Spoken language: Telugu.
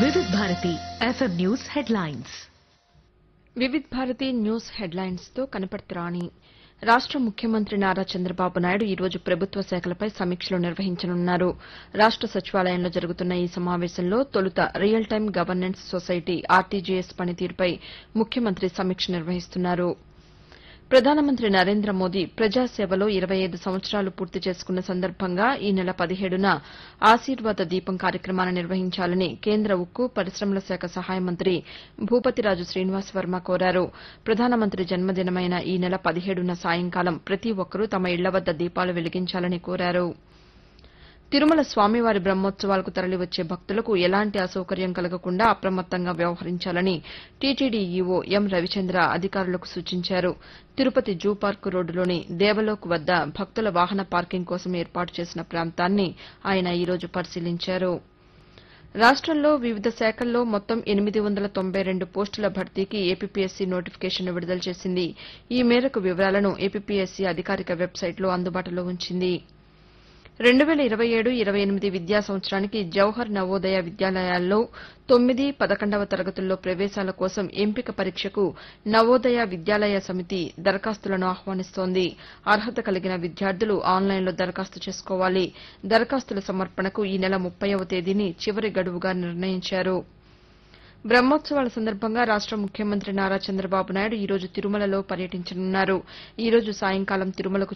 వివిధ Bharati FM news headlines Vividh Bharati news headlines తో కనపడుతురాని రాష్ట ముఖ్యమంత్రి నారా చంద్రబాబు నాయుడు ఈ రోజు ప్రభుత్వ శాఖలపై సమీక్షలు నిర్వహించనున్నారు రాష్ట సచివాలయంలో జరుగుతున్న ఈ సమావేశంలో తొలుత real time governance society RTGS పనితీరుపై ముఖ్యమంత్రి సమీక్ష నిర్వహిస్తున్నారు ప్రధానమంత్రి నరేంద్ర మోదీ ప్రజాసేవలో ఇరవై ఐదు సంవత్సరాలు పూర్తి చేసుకున్న సందర్భంగా ఈ నెల పదిహేడున ఆశీర్వాద దీపం కార్యక్రమాన్ని నిర్వహించాలని కేంద్ర ఉక్కు పరిశ్రమల శాఖ సహాయ మంత్రి భూపతిరాజు శ్రీనివాస్ వర్మ కోరారు ప్రధానమంత్రి జన్మదినమైన ఈ నెల పదిహేడున సాయంకాలం ప్రతి ఒక్కరూ తమ ఇళ్ల వద్ద దీపాలు వెలిగించాలని కోరారు తిరుమల స్వామివారి బ్రహ్మోత్సవాలకు తరలివచ్చే భక్తులకు ఎలాంటి అసౌకర్యం కలగకుండా అప్రమత్తంగా వ్యవహరించాలని టీటీడీ ఈవో ఎం రవిచంద్ర అధికారులకు సూచించారు తిరుపతి జూ పార్కు రోడ్డులోని దేవలోక్ వద్ద భక్తుల వాహన పార్కింగ్ కోసం ఏర్పాటు చేసిన ప్రాంతాన్ని ఆయన ఈ రోజు పరిశీలించారు రాష్టంలో వివిధ శాఖల్లో మొత్తం ఎనిమిది వందల తొంభై రెండు పోస్టుల భర్తీకి ఏపీపీఎస్సీ నోటిఫికేషన్ విడుదల చేసింది ఈ మేరకు వివరాలను ఏపీపీఎస్సీ అధికారిక వెబ్సైట్లో అందుబాటులో ఉంచింది రెండు వేల ఇరవై ఏడు ఇరవై ఎనిమిది విద్యా సంవత్సరానికి జవహర్ నవోదయ విద్యాలయాల్లో తొమ్మిది పదకొండవ తరగతుల్లో ప్రవేశాల కోసం ఎంపిక పరీక్షకు నవోదయ విద్యాలయ సమితి దరఖాస్తులను ఆహ్వానిస్తోంది అర్హత కలిగిన విద్యార్థులు ఆన్లైన్లో దరఖాస్తు చేసుకోవాలి దరఖాస్తుల సమర్పణకు ఈ నెల ముప్పైవ తేదీని చివరి గడువుగా నిర్ణయించారు బ్రహ్మోత్సవాల సందర్భంగా రాష్ట ముఖ్యమంత్రి నారా చంద్రబాబు నాయుడు ఈ రోజు తిరుమలలో పర్యటించనున్నారు ఈ రోజు సాయంకాలం తిరుమలకు